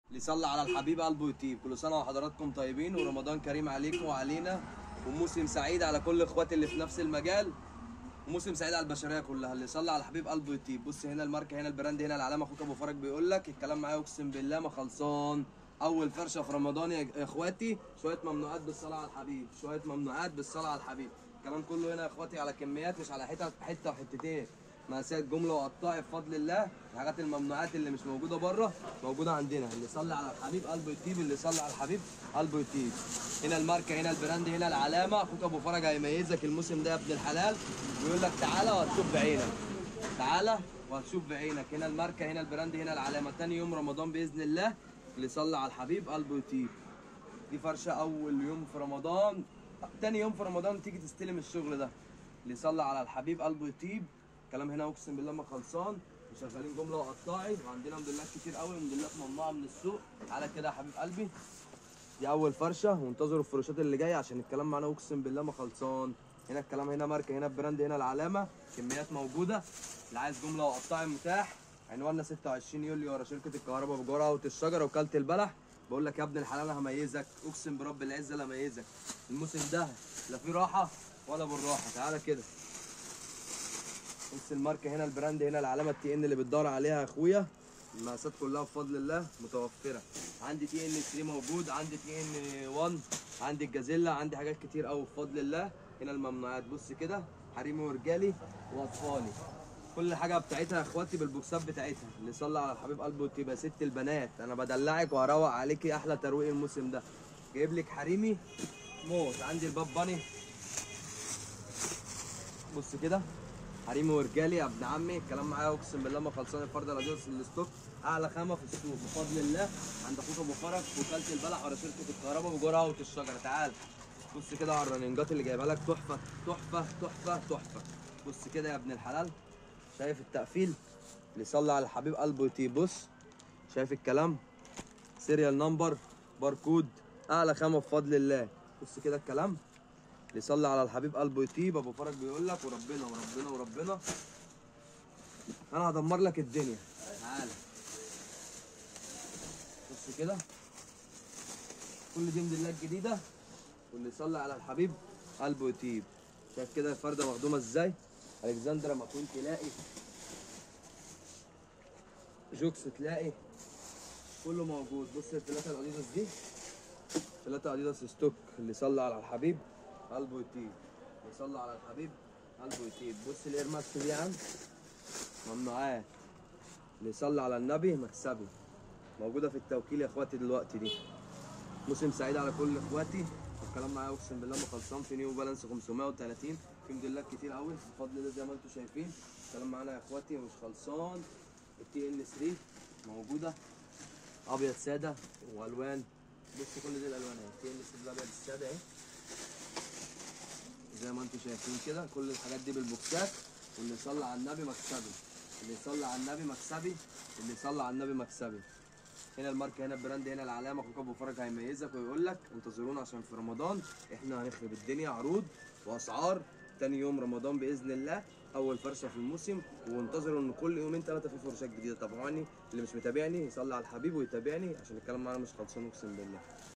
اللي صلى على الحبيب قلبه يطيب كل سنه وحضراتكم طيبين ورمضان كريم عليكم وعلينا وموسم سعيد على كل اخواتي اللي في نفس المجال وموسم سعيد على البشريه كلها اللي صلى على الحبيب قلبه يطيب بص هنا الماركه هنا البراند هنا العلامه اخوك ابو فرج بيقول لك الكلام معايا اقسم بالله ما خلصان اول فرشه في رمضان يا يا اخواتي شويه ممنوعات بالصلاه على الحبيب شويه ممنوعات بالصلاه على الحبيب الكلام كله هنا يا اخواتي على كميات مش على حته حته وحتتين مقاسات جمله وقطاعي بفضل الله الحاجات الممنوعات اللي مش موجوده بره موجوده عندنا اللي صلى على الحبيب قلبه يطيب اللي صلى على الحبيب قلبه يطيب هنا الماركه هنا البراند هنا العلامه اخوك ابو فرج هيميزك الموسم ده يا ابن الحلال بيقول لك تعالى وهتشوف بعينك تعالى وهتشوف بعينك هنا الماركه هنا البراند هنا العلامه تاني يوم رمضان باذن الله اللي صلى على الحبيب قلبه يطيب دي فرشه اول يوم في رمضان تاني يوم في رمضان تيجي تستلم الشغل ده اللي يصلي على الحبيب قلبه يطيب كلام هنا اقسم بالله ما خلصان وشغالين جمله وقطاعي وعندنا موديلات كتير قوي موديلات ممنوعه من السوق تعالى كده يا حبيب قلبي دي اول فرشه وانتظروا الفروشات اللي جايه عشان الكلام معانا اقسم بالله ما خلصان هنا الكلام هنا ماركه هنا براند هنا العلامه كميات موجوده اللي عايز جمله وقطاعي متاح عنواننا 26 يوليو ورا شركه الكهرباء بجوره الشجره وكاله البلح بقول لك يا ابن الحلال انا هميزك اقسم برب العزه لا هميزك الموسم ده لا فيه راحه ولا بالراحه تعالى كده بص الماركه هنا البراند هنا العلامه التي ان اللي بتدور عليها يا اخويا المقاسات كلها بفضل الله متوفره عندي تي ان 3 موجود عندي تي ان 1 عندي الجازيلا عندي حاجات كتير قوي بفضل الله هنا الممنوعات بص كده حريمي ورجالي واطفالي كل حاجه بتاعتها يا اخواتي بالبوكسات بتاعتها اللي صلى على الحبيب قلبه تبقى ست البنات انا بدلعك وهروق عليكي احلى ترويق الموسم ده جايب لك حريمي موت عندي الباب باني بص كده حريمي ورجالي يا ابن عمي الكلام معايا اقسم بالله ما خلصان الفرده الاديداس الستوك اعلى خامه في السوق بفضل الله عند اخوك ابو فرج وكاله البلح ورا شركه الكهرباء بجوره قهوه الشجره تعال بص كده على الرننجات اللي جايبها لك تحفه تحفه تحفه تحفه بص كده يا ابن الحلال شايف التقفيل اللي صلى على الحبيب قلبه يطيب بص شايف الكلام سيريال نمبر باركود اعلى خامه بفضل الله بص كده الكلام اللي صلى على الحبيب قلبه يطيب ابو فرج بيقول لك وربنا وربنا وربنا انا هدمر لك الدنيا تعالى بص كده كل دي موديلات جديده واللي صلى على الحبيب قلبه يطيب شايف كده الفرده مخدومه ازاي الكسندرا مكون تلاقي جوكس تلاقي كله موجود بص الثلاثه الاديداس دي ثلاثه اديداس ستوك اللي صلى على الحبيب قلبه يطيب اللي صلى على الحبيب قلبه يطيب بص الاير ماكس دي يا عم ممنوعات اللي صلى على النبي مكسبي موجوده في التوكيل يا اخواتي دلوقتي دي موسم سعيد على كل اخواتي الكلام معايا اقسم بالله ما خلصان في نيو بالانس 530 في موديلات كتير قوي بفضل الله زي ما انتم شايفين الكلام معانا يا اخواتي مش خلصان التي ان 3 موجوده ابيض ساده والوان بص كل دي الالوان اهي التي ان 3 الابيض الساده اهي زي ما انتم شايفين كده كل الحاجات دي بالبوكسات واللي يصلي على النبي مكسبي اللي يصلي على النبي مكسبي اللي يصلي على النبي مكسبي هنا الماركه هنا البراند هنا العلامه اخوك ابو فرج هيميزك ويقول لك انتظرونا عشان في رمضان احنا هنخرب الدنيا عروض واسعار تاني يوم رمضان باذن الله اول فرشه في الموسم وانتظروا ان كل يومين ثلاثه في فرشات جديده تابعوني اللي مش متابعني يصلي على الحبيب ويتابعني عشان الكلام معانا مش خلصان اقسم بالله